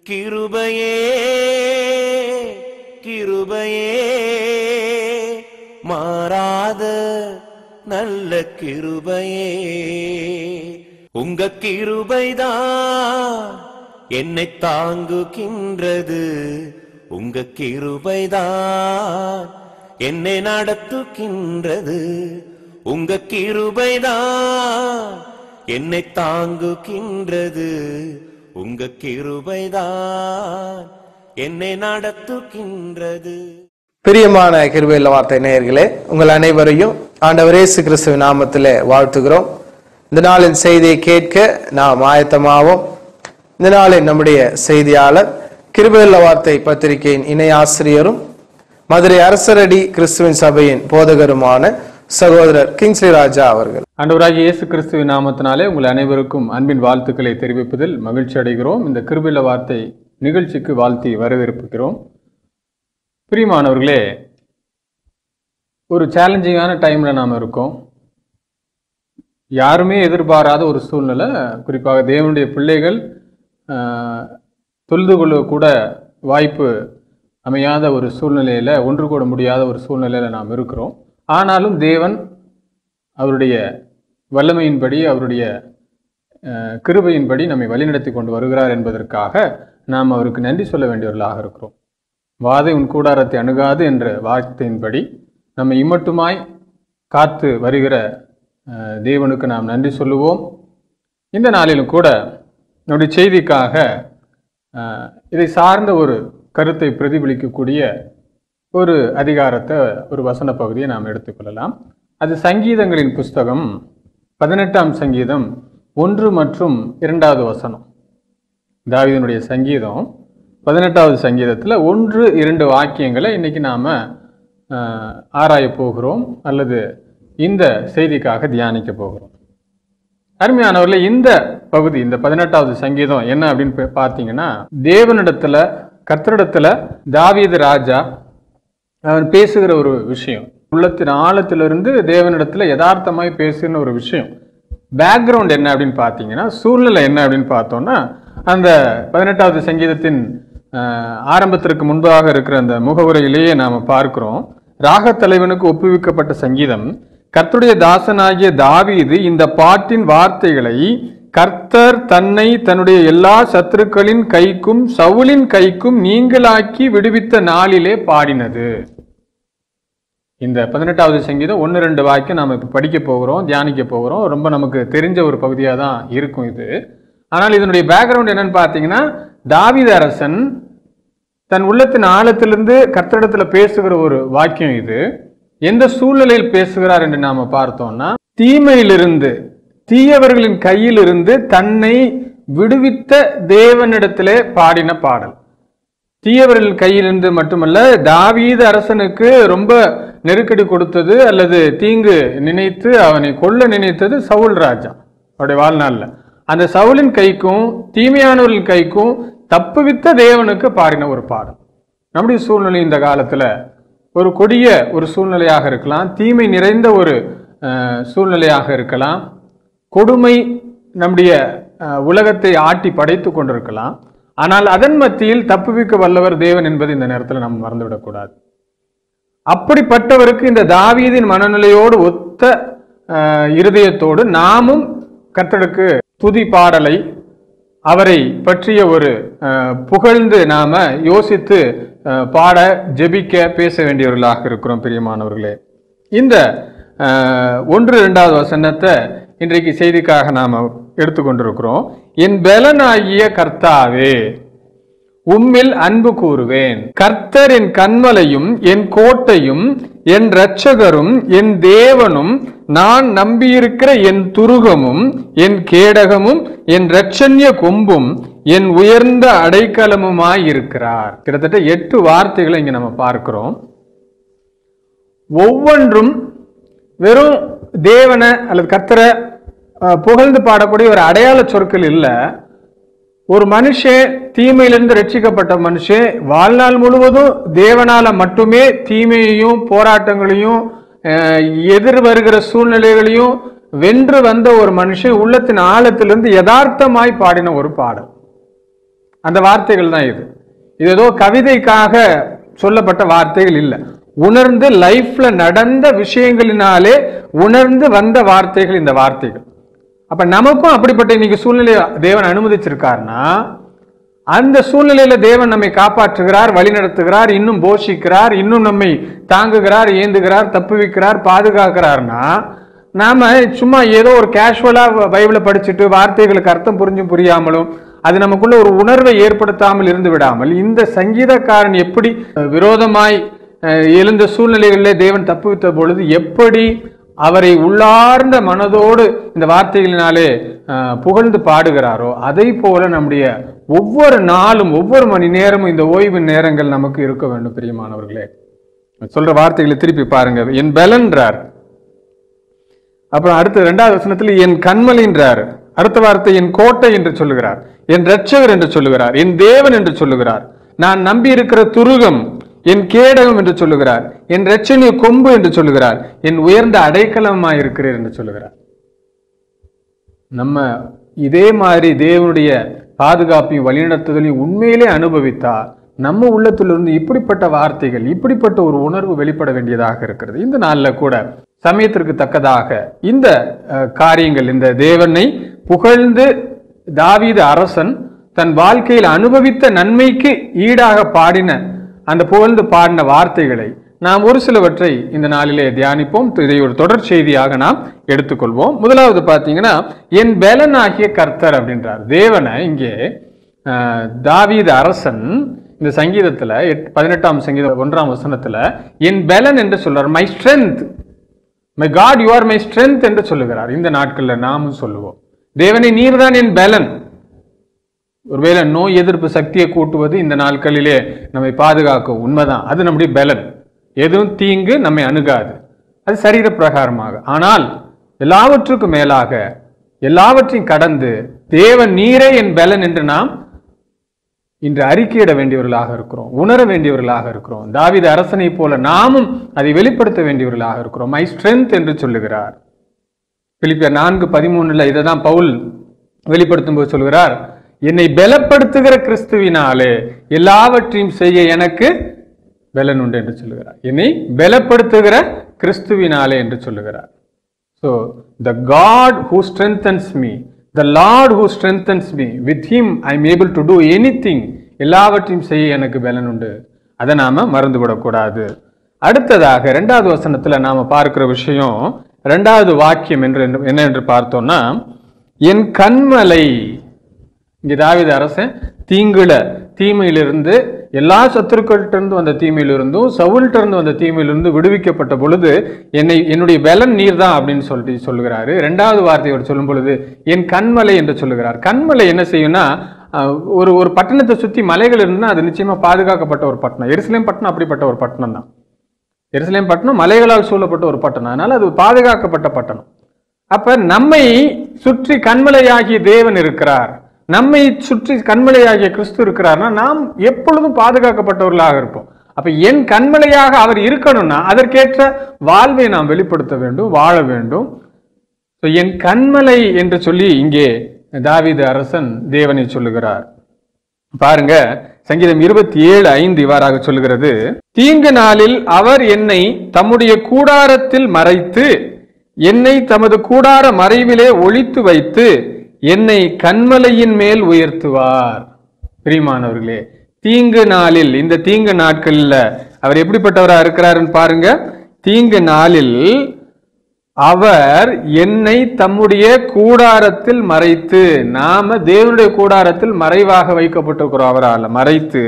கிருபையே கிருபையே மாறாத நல்ல கிருபையே உங்க கிருபைதான் என்னை தாங்குகின்றது உங்க கிருபைதான் என்னை நடத்துகின்றது உங்க கிருபைதான் என்னை தாங்குகின்றது உங்க கிருபைதான் என்னை நடத்துகின்றது பிரியமான கிருபையில் வார்த்தை நேயர்களே உங்கள் அனைவரையும் ஆண்டவர் இயேசு கிறிஸ்துவின் நாமத்திலே வாழ்த்துகிறோம் இந்த நாளின் செய்தியை கேட்க நாம் ஆயத்தமாவோம் இந்த நாளின் நம்முடைய செய்தியாளர் கிருபையுள்ள வார்த்தை பத்திரிகையின் இணை ஆசிரியரும் மதுரை அரசரடி கிறிஸ்துவின் சபையின் போதகருமான சகோதரர் கிங்ஸ்லி ராஜா அவர்கள் ஆண்டவராகிய இயேசு கிறிஸ்துவின் நாமத்தினாலே உங்கள் அனைவருக்கும் அன்பின் வாழ்த்துக்களை தெரிவிப்பதில் மகிழ்ச்சி அடைகிறோம் இந்த கிருபில வார்த்தை நிகழ்ச்சிக்கு வாழ்த்தி வரவேற்புகிறோம் பிரியமானவர்களே ஒரு சேலஞ்சிங்கான டைமில் நாம் இருக்கோம் யாருமே எதிர்பாராத ஒரு சூழ்நிலை குறிப்பாக தேவனுடைய பிள்ளைகள் ஆஹ், தொழுது கொள்ள கூட வாய்ப்பு அமையாத ஒரு சூழ்நிலையில் ஒன்று கூட முடியாத ஒரு சூழ்நிலையில் நாம் இருக்கிறோம் ஆனாலும் தேவன் அவருடைய வல்லமையின்படி அவருடைய அஹ், கிருபையின்படி நம்மை வழிநடத்தி கொண்டு வருகிறார் என்பதற்காக நாம் அவருக்கு நன்றி சொல்ல வேண்டியவர்களாக இருக்கிறோம் வாதை உன் கூடாரத்தை அணுகாது என்ற வார்த்தையின்படி நம்மை இம்மட்டுமாய் காத்து வருகிற அஹ், தேவனுக்கு நாம் நன்றி சொல்லுவோம் இந்த நாளிலும் கூட நம்முடைய செய்திக்காக அஹ், இதை சார்ந்த ஒரு கருத்தை பிரதிபலிக்கக்கூடிய ஒரு அதிகாரத்தை ஒரு வசன பகுதியை நாம் எடுத்துக்கொள்ளலாம் அது சங்கீதங்களின் புஸ்தகம் பதினெட்டாம் சங்கீதம் ஒன்று மற்றும் இரண்டாவது வசனம் தாவீதனுடைய சங்கீதம் பதினெட்டாவது சங்கீதத்தில் ஒன்று இரண்டு வாக்கியங்களை இன்னைக்கு நாம் ஆராய போகிறோம் அல்லது இந்த செய்திக்காக தியானிக்க போகிறோம் அருமையானவர்களே இந்த பகுதி இந்த பதினெட்டாவது சங்கீதம் என்ன அப்படின்னு பா- பார்த்தீங்கன்னா தேவனிடத்துல கர்த்தரிடத்துல தாவீது ராஜா அவன் பேசுகிற ஒரு விஷயம் உள்ளத்தின் ஆழத்திலிருந்து தேவனிடத்துல யதார்த்தமாய் பேசுகிற ஒரு விஷயம் பேக்ரவுண்ட் என்ன அப்படின்னு பார்த்தீங்கன்னா சூழ்நிலை என்ன அப்படின்னு பார்த்தோம்னா அந்த பதினெட்டாவது சங்கீதத்தின் அஹ், ஆரம்பத்திற்கு முன்பாக இருக்கிற அந்த முகவுரையிலேயே நாம் பார்க்கிறோம் ராகத் தலைவனுக்கு ஒப்புவிக்கப்பட்ட சங்கீதம் கர்த்தருடைய தாசனாகிய தாவீது இந்த பாட்டின் வார்த்தைகளை கர்த்தர் தன்னை தன்னுடைய எல்லா சத்துருக்களின் கைக்கும் சவுலின் கைக்கும் நீங்களாக்கி விடுவித்த நாளிலே பாடினது இந்த பதினெட்டாவது சங்கீதம் ஒன்று ரெண்டு வாக்கியம் நாம் இப்போ படிக்க போகிறோம் தியானிக்க போகிறோம் ரொம்ப நமக்கு தெரிஞ்ச ஒரு பகுதியாக தான் இருக்கும் இது ஆனால் இதனுடைய பேக்ரவுண்ட் என்னன்னு பார்த்தீங்கன்னா தாவீது அரசன் தன் உள்ளத்தின் ஆழத்திலிருந்து கர்த்தரிடத்தில் பேசுகிற ஒரு வாக்கியம் இது எந்த சூழ்நிலையில் பேசுகிறார் என்று நாம பார்த்தோம்னா தீமையிலிருந்து தீயவர்களின் கையிலிருந்து தன்னை விடுவித்த தேவனிடத்திலே பாடின பாடல் தீயவர்கள் கையிலிருந்து மட்டுமல்ல தாவீது அரசனுக்கு ரொம்ப நெருக்கடி கொடுத்தது அல்லது தீங்கு நினைத்து அவனை கொல்ல நினைத்தது சவுல் ராஜா அவருடைய வாழ்நாள்ல அந்த சவுலின் கைக்கும் தீமையானவர்களின் கைக்கும் தப்புவித்த தேவனுக்கு பாடின ஒரு பாடல் நம்முடைய சூழ்நிலை இந்த காலத்துல ஒரு கொடிய ஒரு சூழ்நிலையாக இருக்கலாம் தீமை நிறைந்த ஒரு அஹ், சூழ்நிலையாக இருக்கலாம் கொடுமை நம்முடைய அஹ், உலகத்தை ஆட்டி படைத்து கொண்டிருக்கலாம் ஆனால் அதன் மத்தியில் தப்புவிக்க வல்லவர் தேவன் என்பது இந்த நேரத்தில் நாம் மறந்துவிடக்கூடாது அப்படிப்பட்டவருக்கு இந்த தாவீதின் மனநிலையோடு ஒத்த அஹ், இருதயத்தோடு நாமும் கர்த்தருக்கு துதி பாடலை அவரை பற்றிய ஒரு அஹ், புகழ்ந்து நாம யோசித்து அஹ், பாட ஜெபிக்க பேச வேண்டியவர்களாக இருக்கிறோம் பிரியமானவர்களே இந்த அஹ், ஒன்று இரண்டாவது வசனத்தை இன்றைக்கு செய்திக்காக நாம் எடுத்துக்கொண்டிருக்கிறோம் என் பலனாகிய கர்த்தாவே உம்மில் அன்பு கூறுவேன் கர்த்தர் என் கண்மலையும் என் கோட்டையும் என் இரட்சகரும் என் தேவனும் நான் நம்பியிருக்கிற என் துருகமும் என் கேடகமும் என் இரட்சண்ய கொம்பும் என் உயர்ந்த அடைக்கலமுமாயிருக்கிறார் கிட்டத்தட்ட எட்டு வார்த்தைகளை இங்க நம்ம பார்க்கிறோம் ஒவ்வொன்றும் வெறும் தேவனை அல்லது கர்த்தரை அஹ், புகழ்ந்து பாடக்கூடிய ஒரு அடையாள சொற்கள் இல்லை ஒரு மனுஷன் தீமையிலிருந்து ரட்சிக்கப்பட்ட மனுஷன் வாழ்நாள் முழுவதும் தேவனால மட்டுமே தீமையையும் போராட்டங்களையும் அஹ், எதிர் வருகிற சூழ்நிலைகளையும் வென்று வந்த ஒரு மனுஷன் உள்ளத்தின் ஆழத்திலிருந்து யதார்த்தமாய் பாடின ஒரு பாடல் அந்த வார்த்தைகள் தான் இது இது ஏதோ கவிதைக்காக சொல்லப்பட்ட வார்த்தைகள் இல்லை உணர்ந்து லைஃப்ல நடந்த விஷயங்களினாலே உணர்ந்து வந்த வார்த்தைகள் இந்த வார்த்தைகள் அப்ப நமக்கும் அப்படிப்பட்ட இன்னைக்கு சூழ்நிலையை தேவன் அனுமதிச்சிருக்காருன்னா அந்த சூழ்நிலையில தேவன் நம்மை காப்பாற்றுகிறார் வழிநடத்துகிறார் இன்னும் போஷிக்கிறார் இன்னும் நம்மை தாங்குகிறார் ஏந்துகிறார் தப்புவிக்கிறார் பாதுகாக்கிறார்னா நாம சும்மா ஏதோ ஒரு கேஷுவலா பைபிளை படிச்சுட்டு வார்த்தைகளுக்கு அர்த்தம் புரிஞ்சும் புரியாமலும் அது நமக்குள்ள ஒரு உணர்வை ஏற்படுத்தாமல் இருந்து விடாமல் இந்த சங்கீதக்காரன் எப்படி அஹ், விரோதமாய் அஹ், எழுந்த சூழ்நிலைகளிலே தேவன் தப்புவித்த பொழுது எப்படி அவரை உள்ளார்ந்த மனதோடு இந்த வார்த்தைகளினாலே அஹ், புகழ்ந்து பாடுகிறாரோ அதை போல நம்முடைய ஒவ்வொரு நாளும் ஒவ்வொரு மணி நேரமும் இந்த ஓய்வு நேரங்கள் நமக்கு இருக்க வேண்டும் பிரியமானவர்களே சொல்ற வார்த்தைகளை திருப்பி பாருங்க என் பலன்றார் அப்புறம் அடுத்த இரண்டாவது வசனத்தில் என் கண்மலின்றார் அடுத்த வார்த்தை என் கோட்டை என்று சொல்லுகிறார் என் ரட்சகர் என்று சொல்லுகிறார் என் தேவன் என்று சொல்லுகிறார் நான் நம்பி இருக்கிற துருகம் என் கேடகம் என்று சொல்லுகிறார் என் ரட்சணிய கொம்பு என்று சொல்லுகிறார் என் உயர்ந்த அடைக்கலமாய் இருக்கிறீர் என்று சொல்லுகிறார் நம்ம இதே மாதிரி தேவனுடைய பாதுகாப்பையும் வழிநடத்துதலையும் உண்மையிலே அனுபவித்தா நம்ம உள்ளத்திலிருந்து இப்படிப்பட்ட வார்த்தைகள் இப்படிப்பட்ட ஒரு உணர்வு வெளிப்பட வேண்டியதாக இருக்கிறது இந்த நாள்ல கூட சமயத்திற்கு தக்கதாக இந்த அஹ், காரியங்கள் இந்த தேவனை புகழ்ந்து தாவீது அரசன் தன் வாழ்க்கையில் அனுபவித்த நன்மைக்கு ஈடாக பாடின அந்த புகழ்ந்து பாடின வார்த்தைகளை நாம் ஒரு சிலவற்றை இந்த நாளிலே தியானிப்போம் இதை ஒரு தொடர் செய்தியாக நாம் எடுத்துக்கொள்வோம் முதலாவது பார்த்தீங்கன்னா என் பெலனாகிய கர்த்தர் அப்படின்றார் தேவனை இங்கே அஹ், தாவீது அரசன் இந்த சங்கீதத்துல எட்- பதினெட்டாம் சங்கீதம் ஒன்றாம் வசனத்துல என் பெலன் என்று சொல்றார் my strength my God you are my strength என்று சொல்லுகிறார் இந்த நாட்கள்ல நாமும் சொல்லுவோம் தேவனை நீர்தான் என் பெலன் ஒருவேளை நோய் எதிர்ப்பு சக்தியை கூட்டுவது இந்த நாட்களிலே நம்மை பாதுகாக்கும் உண்மைதான் அது நம்முடைய பலன் எதுவும் தீங்கு நம்மை அணுகாது அது சரீர பிரகாரமாக ஆனால் எல்லாவற்றுக்கும் மேலாக எல்லாவற்றையும் கடந்து தேவன் நீரே என் பலன் என்று நாம் இன்று அறிக்கையிட வேண்டியவர்களாக இருக்கிறோம் உணர வேண்டியவர்களாக இருக்கிறோம் தாவீது அரசனை போல நாமும் அதை வெளிப்படுத்த வேண்டியவர்களாக இருக்கிறோம் மை ஸ்ட்ரென்த் என்று சொல்லுகிறார் பிலிப்பியர் நான்கு பதிமூணுல இதை தான் பவுல் வெளிப்படுத்தும் போது சொல்கிறார் என்னை பலப்படுத்துகிற கிறிஸ்துவினாலே எல்லாவற்றையும் செய்ய எனக்கு பலன் உண்டு என்று சொல்லுகிறார் என்னை பலப்படுத்துகிற கிறிஸ்துவினாலே என்று சொல்லுகிறார் So, the God who strengthens me, the Lord who strengthens me, with Him I am able to do anything. எல்லாவற்றையும் செய்ய எனக்கு பலன் உண்டு அதை நாம மறந்துவிடக்கூடாது அடுத்ததாக இரண்டாவது வசனத்துல நாம பார்க்கிற விஷயம் இரண்டாவது வாக்கியம் என்று என்ன என்று பார்த்தோம்னா என் கண்மலை இங்கே தாவீது அரசன் தீங்குல தீமையிலிருந்து எல்லா சத்துருக்கள்கிட்ட வந்த தீமையிலிருந்தும் சவுல்கிட்ட இருந்து வந்த தீமையிலிருந்து விடுவிக்கப்பட்ட பொழுது என்னை என்னுடைய பலன் நீர் தான் அப்படின்னு சொல்லிட்டு சொல்லுகிறாரு ரெண்டாவது வார்த்தையோடு சொல்லும் பொழுது என் கண்மலை என்று சொல்லுகிறார் கண்மலை என்ன செய்யும்னா அஹ், ஒரு ஒரு பட்டணத்தை சுத்தி மலைகள் இருந்தால் அது நிச்சயமா பாதுகாக்கப்பட்ட ஒரு பட்டணம் எருசலேம் பட்டணம் அப்படிப்பட்ட ஒரு பட்டணம் தான் எருசலேம் பட்டணம் மலைகளால் சூழப்பட்ட ஒரு பட்டணம் அதனால அது பாதுகாக்கப்பட்ட பட்டணம் அப்ப நம்மை சுற்றி கண்மலையாகிய தேவன் இருக்கிறார் நம்மை சுற்றி கண்மலையாகிய கிறிஸ்து இருக்கிறார்னா நாம் எப்பொழுதும் பாதுகாக்கப்பட்டவர்களாக இருப்போம் அப்ப என் கண்மலையாக அவர் இருக்கணும்னா அதற்கேற்ற வாழ்வை நாம் வெளிப்படுத்த வேண்டும் வாழ வேண்டும் So, என் கண்மலை என்று சொல்லி இங்கே தாவீது அரசன் தேவனை சொல்லுகிறார் பாருங்க சங்கீதம் இருபத்தி ஏழு ஐந்து இவ்வாறாக சொல்லுகிறது தீங்கு நாளில் அவர் என்னை தம்முடைய கூடாரத்தில் மறைத்து என்னை தமது கூடார மறைவிலே ஒளித்து வைத்து என்னை கண்மலையின் மேல் உயர்த்துவார் பிரியமானவர்களே தீங்கு நாளில் இந்த தீங்கு நாட்கள்ல அவர் எப்படிப்பட்டவரா இருக்கிறாருன்னு பாருங்க தீங்கு நாளில் அவர் என்னை தம்முடைய கூடாரத்தில் மறைத்து நாம தேவனுடைய கூடாரத்தில் மறைவாக வைக்கப்பட்டிருக்கிறோம் அவரால் மறைத்து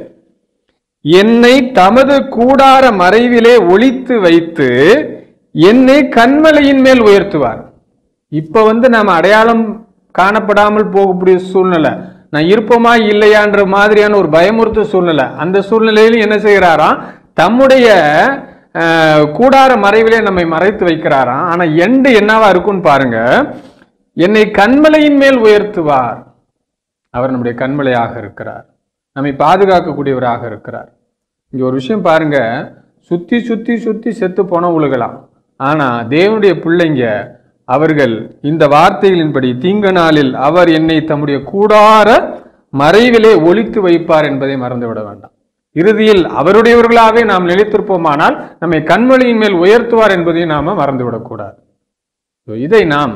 என்னை தமது கூடார மறைவிலே ஒளித்து வைத்து என்னை கண்மலையின் மேல் உயர்த்துவார் இப்ப வந்து நாம அடையாளம் காணப்படாமல் போகக்கூடிய சூழ்நிலை நான் இருப்போமா இல்லையான்ற மாதிரியான ஒரு பயமுறுத்த சூழ்நிலை அந்த சூழ்நிலையிலும் என்ன செய்கிறாராம் தம்முடைய அஹ், கூடார மறைவிலே நம்மை மறைத்து வைக்கிறாராம் ஆனா எண்டு என்னவா இருக்கும்னு பாருங்க என்னை கண்மலையின் மேல் உயர்த்துவார் அவர் நம்முடைய கண்மலையாக இருக்கிறார் நம்மை பாதுகாக்கக்கூடியவராக இருக்கிறார் இங்க ஒரு விஷயம் பாருங்க சுத்தி சுத்தி சுத்தி செத்து போன உழுகலாம் ஆனா தேவனுடைய பிள்ளைங்க அவர்கள் இந்த வார்த்தைகளின்படி தீங்க நாளில் அவர் என்னை தம்முடைய கூடார மறைவிலே ஒளித்து வைப்பார் என்பதை மறந்துவிட வேண்டாம் இறுதியில் அவருடையவர்களாகவே நாம் நிலைத்திருப்போமானால் நம்மை கண்மொழியின் மேல் உயர்த்துவார் என்பதையும் நாம மறந்துவிடக்கூடாது So, இதை நாம்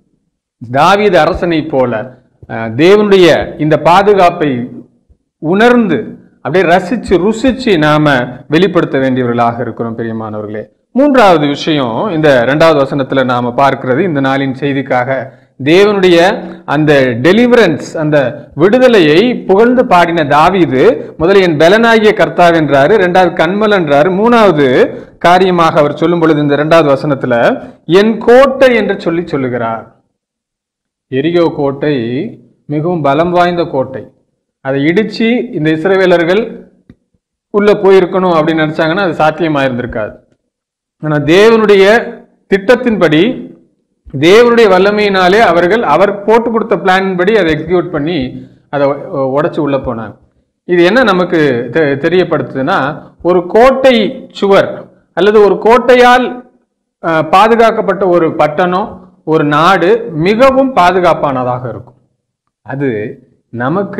தாவீது அரசனை போல அஹ், தேவனுடைய இந்த பாதுகாப்பை உணர்ந்து அப்படியே ரசிச்சு ருசிச்சு நாம வெளிப்படுத்த வேண்டியவர்களாக இருக்கிறோம் பிரியமானவர்களே மூன்றாவது விஷயம் இந்த இரண்டாவது வசனத்துல நாம பார்க்கிறது இந்த நாளின் செய்திக்காக தேவனுடைய அந்த டெலிவரன்ஸ் அந்த விடுதலையை புகழ்ந்து பாடின தாவீது முதல்ல என் பலனாகிய கர்த்தாவ் என்றாரு ரெண்டாவது கண்மல் என்றாரு மூணாவது காரியமாக அவர் சொல்லும் பொழுது இந்த இரண்டாவது வசனத்துல என் கோட்டை என்று சொல்லி சொல்லுகிறார் எரியோ கோட்டை மிகவும் பலம் வாய்ந்த கோட்டை அதை இடிச்சு இந்த இஸ்ரவேலர்கள் உள்ள போயிருக்கணும் அப்படின்னு நினைச்சாங்கன்னா அது சாத்தியமா இருந்திருக்காது ஆனா தேவனுடைய திட்டத்தின்படி தேவனுடைய வல்லமையினாலே அவர்கள் அவர் போட்டு கொடுத்த பிளான் படி அதை எக்ஸிக்யூட் பண்ணி அதை உடைச்சு உள்ள போனாங்க இது என்ன நமக்கு தெ- தெரியப்படுத்துதுன்னா ஒரு கோட்டை சுவர் அல்லது ஒரு கோட்டையால் அஹ், பாதுகாக்கப்பட்ட ஒரு பட்டணம் ஒரு நாடு மிகவும் பாதுகாப்பானதாக இருக்கும் அது நமக்கு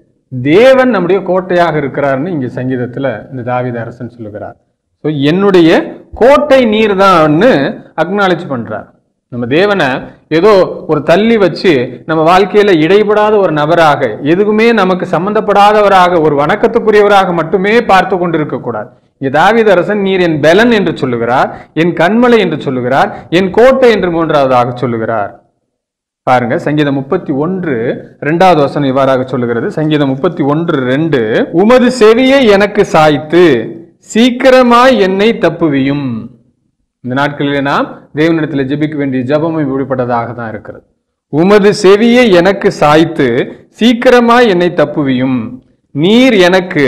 தேவன் நம்முடைய கோட்டையாக இருக்கிறார்னு இங்க சங்கீதத்துல இந்த தாவீது அரசன் சொல்லுகிறார் ஸோ என்னுடைய கோட்டை நீர் தான்னு அக்னாலேஜ் பண்றார் நம்ம தேவனை ஏதோ ஒரு தள்ளி வச்சு நம்ம வாழ்க்கையில இடைபடாத ஒரு நபராக எதுவுமே நமக்கு சம்பந்தப்படாதவராக ஒரு வணக்கத்துக்குரியவராக மட்டுமே பார்த்து கொண்டிருக்க கூடாது இங்க தாவீது அரசன் நீர் என் பெலன் என்று சொல்லுகிறார் என் கண்மலை என்று சொல்லுகிறார் என் கோட்டை என்று மூன்றாவதாக சொல்லுகிறார் பாருங்க சங்கீதம் முப்பத்தி ஒன்று இரண்டாவது வசனம் இவ்வாறாக சொல்லுகிறது சங்கீதம் முப்பத்தி ஒன்று ரெண்டு உமது செவியை எனக்கு சாய்த்து சீக்கிரமாய் என்னை தப்புவியும் இந்த நாட்களிலே நாம் தேவனிடத்தில் ஜெபிக்க வேண்டிய ஜெபமும் இப்படிப்பட்டதாக தான் இருக்கிறது உமது செவியை எனக்கு சாய்த்து சீக்கிரமாய் என்னை தப்புவியும் நீர் எனக்கு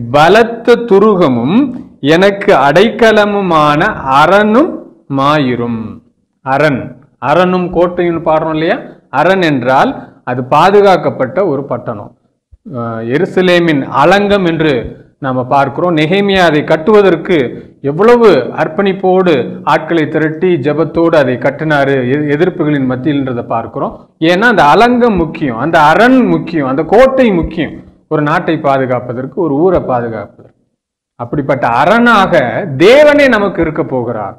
பலத்த துருகமும் எனக்கு அடைக்கலமுமான அரணும் மாயிரும் அரண் அரணும் கோட்டையும் பாடுறோம் இல்லையா அரண் என்றால் அது பாதுகாக்கப்பட்ட ஒரு பட்டணம் அஹ் எருசலேமின் அலங்கம் என்று நாம பார்க்கிறோம் நெகேமியா அதை கட்டுவதற்கு எவ்வளவு அர்ப்பணிப்போடு ஆட்களை திரட்டி ஜெபத்தோடு அதை கட்டினாரு எ- எதிர்ப்புகளின் மத்தியில்ன்றதை பார்க்கிறோம் ஏன்னா அந்த அலங்கம் முக்கியம் அந்த அரண் முக்கியம் அந்த கோட்டை முக்கியம் ஒரு நாட்டை பாதுகாப்பதற்கு ஒரு ஊரை பாதுகாப்பதற்கு அப்படிப்பட்ட அரணாக தேவனே நமக்கு இருக்க போகிறார்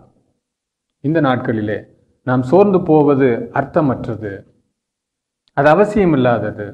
இந்த நாட்களிலே நாம் சோர்ந்து போவது அர்த்தமற்றது அது அவசியம் இல்லாதது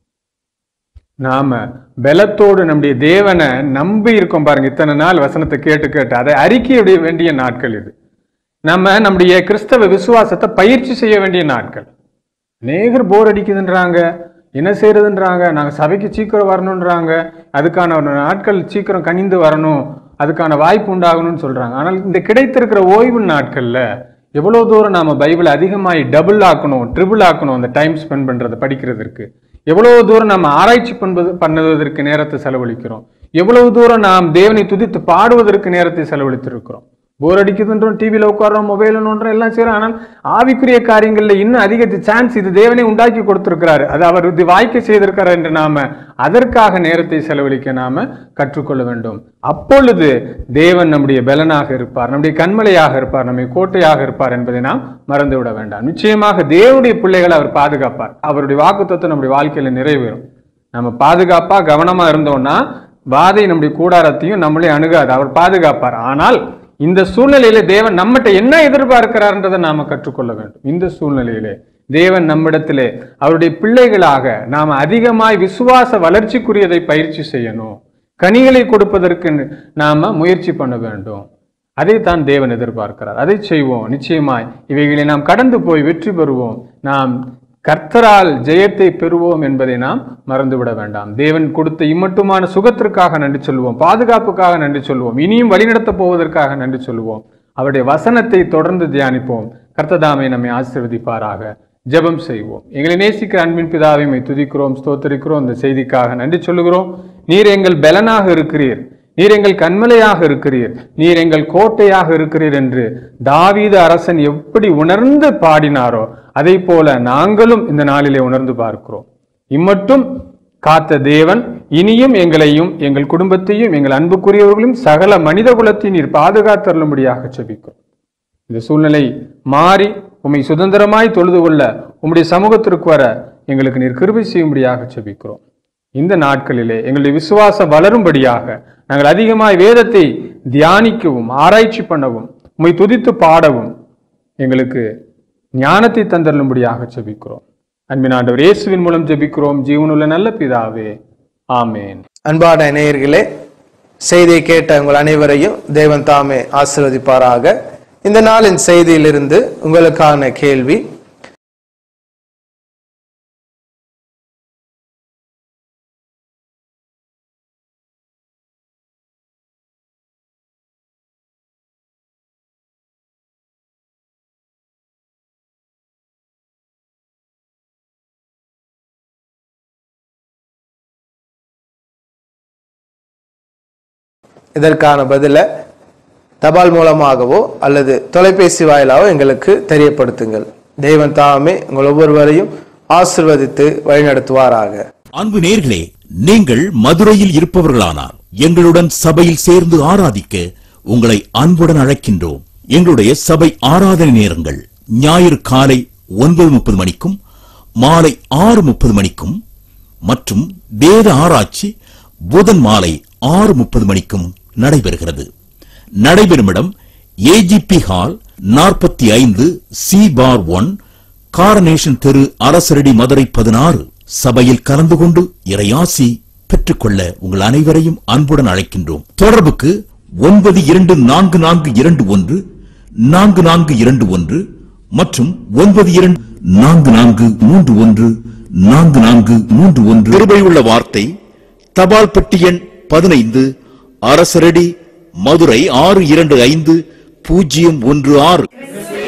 நாம பலத்தோடு நம்முடைய தேவனை நம்பி இருக்கோம் பாருங்க இத்தனை நாள் வசனத்தை கேட்டு கேட்டு அதை அறிக்கை வேண்டிய நாட்கள் இது நம்ம நம்முடைய கிறிஸ்தவ விசுவாசத்தை பயிற்சி செய்ய வேண்டிய நாட்கள் அநேகர் போர் அடிக்குதுன்றாங்க என்ன செய்யறதுன்றாங்க நாங்கள் சபைக்கு சீக்கிரம் வரணுன்றாங்க அதுக்கான ஒரு நாட்கள் சீக்கிரம் கனிந்து வரணும் அதுக்கான வாய்ப்பு உண்டாகணும்னு சொல்றாங்க ஆனால் இந்த கிடைத்திருக்கிற ஓய்வு நாட்கள்ல எவ்வளவு தூரம் நாம பைபிளை அதிகமாகி டபுள் ஆக்கணும் ட்ரிபிள் ஆக்கணும் அந்த டைம் ஸ்பெண்ட் பண்றதை படிக்கிறதுக்கு எவ்வளவு தூரம் நம்ம ஆராய்ச்சி பண்ணுவது பண்ணுவதற்கு நேரத்தை செலவழிக்கிறோம் எவ்வளவு தூரம் நாம் தேவனை துதித்து பாடுவதற்கு நேரத்தை செலவழித்திருக்கிறோம் போர் அடிக்குதுன்றோம் டிவியில் உட்காரோம் மொபைல் நோன்றோம் எல்லாம் செய்யறோம் ஆனால் ஆவிக்குரிய காரியங்கள்ல இன்னும் அதிக சான்ஸ் இது தேவனே உண்டாக்கி கொடுத்திருக்கிறாரு அது அவர் இது வாய்க்க செய்திருக்கிறார் என்று நாம அதற்காக நேரத்தை செலவழிக்க நாம கற்றுக்கொள்ள வேண்டும் அப்பொழுது தேவன் நம்முடைய பலனாக இருப்பார் நம்முடைய கண்மலையாக இருப்பார் நம்முடைய கோட்டையாக இருப்பார் என்பதை நாம் மறந்து விட வேண்டாம் நிச்சயமாக தேவனுடைய பிள்ளைகளை அவர் பாதுகாப்பார் அவருடைய வாக்குத்தத்தம் நம்முடைய வாழ்க்கையில நிறைவேறும் நம்ம பாதுகாப்பா கவனமா இருந்தோம்னா வாதை நம்முடைய கூடாரத்தையும் நம்மளே அணுகாது அவர் பாதுகாப்பார் ஆனால் இந்த சூழ்நிலையில தேவன் நம்மகிட்ட என்ன எதிர்பார்க்கிறார்ன்றதை நாம கற்றுக்கொள்ள வேண்டும் இந்த சூழ்நிலையிலே தேவன் நம்மிடத்திலே அவருடைய பிள்ளைகளாக நாம் அதிகமாய் விசுவாச வளர்ச்சிக்குரியதை பயிற்சி செய்யணும் கனிகளை கொடுப்பதற்கு நாம முயற்சி பண்ண வேண்டும் அதைத்தான் தேவன் எதிர்பார்க்கிறார் அதை செய்வோம் நிச்சயமாய் இவைகளை நாம் கடந்து போய் வெற்றி பெறுவோம் நாம் கர்த்தரால் ஜெயத்தை பெறுவோம் என்பதை நாம் மறந்துவிட வேண்டாம் தேவன் கொடுத்த இம்மட்டுமான சுகத்திற்காக நன்றி சொல்லுவோம் பாதுகாப்புக்காக நன்றி சொல்லுவோம் இனியும் வழிநடத்தப் போவதற்காக நன்றி சொல்லுவோம் அவருடைய வசனத்தை தொடர்ந்து தியானிப்போம் கர்த்ததாமை நம்மை ஆசீர்வதிப்பாராக ஜெபம் செய்வோம் எங்களை நேசிக்கிற அன்பின் பிதாவை உம்மை துதிக்கிறோம் ஸ்தோத்தரிக்கிறோம் இந்த செய்திக்காக நன்றி சொல்லுகிறோம் நீர் எங்கள் பலனாக இருக்கிறீர் நீர் எங்கள் கண்மலையாக இருக்கிறீர் நீர் எங்கள் கோட்டையாக இருக்கிறீர் என்று தாவீது அரசன் எப்படி உணர்ந்து பாடினாரோ அதை போல நாங்களும் இந்த நாளிலே உணர்ந்து பார்க்கிறோம் இம்மட்டும் காத்த தேவன் இனியும் எங்களையும் எங்கள் குடும்பத்தையும் எங்கள் அன்புக்குரியவர்களையும் சகல மனித குலத்தையும் நீர் பாதுகாத்தருளும்படியாக செபிக்கிறோம் இந்த சூழ்நிலை மாறி உம்மை சுதந்திரமாய் தொழுது கொள்ள உம்முடைய சமூகத்திற்கு வர எங்களுக்கு நீர் கிருபை செய்யும்படியாக செபிக்கிறோம் இந்த நாட்களிலே எங்களுடைய விசுவாசம் வளரும்படியாக நாங்கள் அதிகமாய் வேதத்தை தியானிக்கவும் ஆராய்ச்சி பண்ணவும் உம்மை துதித்து பாடவும் எங்களுக்கு ஞானத்தை தந்தருளும்படியாக ஜெபிக்கிறோம் அன்பின் ஆண்டவர் இயேசுவின் மூலம் ஜெபிக்கிறோம் ஜீவனுள்ள நல்ல பிதாவே ஆமேன் அன்பான நேயர்களே செய்தியை கேட்ட உங்கள் அனைவரையும் தேவன் தாமே ஆசீர்வதிப்பாராக இந்த நாளின் செய்தியிலிருந்து உங்களுக்கான கேள்வி இதற்கான பதிலை தபால் மூலமாகவோ அல்லது தொலைபேசி வாயிலாகவோ எங்களுக்கு தெரியப்படுத்துங்கள் தெய்வன் தாமே உங்கள் ஒவ்வொருவரையும் ஆசிர்வதித்து வழிநடத்துவாராக அன்பு நேர்களே நீங்கள் மதுரையில் இருப்பவர்களானார் எங்களுடன் சபையில் சேர்ந்து ஆராதிக்க உங்களை அன்புடன் அழைக்கின்றோம் எங்களுடைய சபை ஆராதனை நேரங்கள் ஞாயிறு காலை ஒன்பது முப்பது மணிக்கும் மாலை ஆறு முப்பது மணிக்கும் மற்றும் வேத ஆராய்ச்சி புதன் மாலை ஆறு முப்பது மணிக்கும் நடைபெறுகிறது நடைபெறும் இடம் ஏஜிபி ஹால் நாற்பத்தி ஐந்து சி பார் ஒன் காரனேஷன் தெரு அரசரடி மதுரை பதினாறு சபையில் கலந்து கொண்டு இறையாசி பெற்றுக்கொள்ள உங்கள் அனைவரையும் அன்புடன் அழைக்கின்றோம் தொடர்புக்கு ஒன்பது இரண்டு நான்கு நான்கு இரண்டு ஒன்று நான்கு நான்கு இரண்டு ஒன்று மற்றும் ஒன்பது இரண்டு நான்கு நான்கு மூன்று ஒன்று நான்கு நான்கு மூன்று ஒன்று கிருபையுள்ள வார்த்தை தபால் பெட்டி எண் பதினைந்து அரசரடி மதுரை ஆறு இரண்டு ஐந்து பூஜ்ஜியம் ஒன்று ஆறு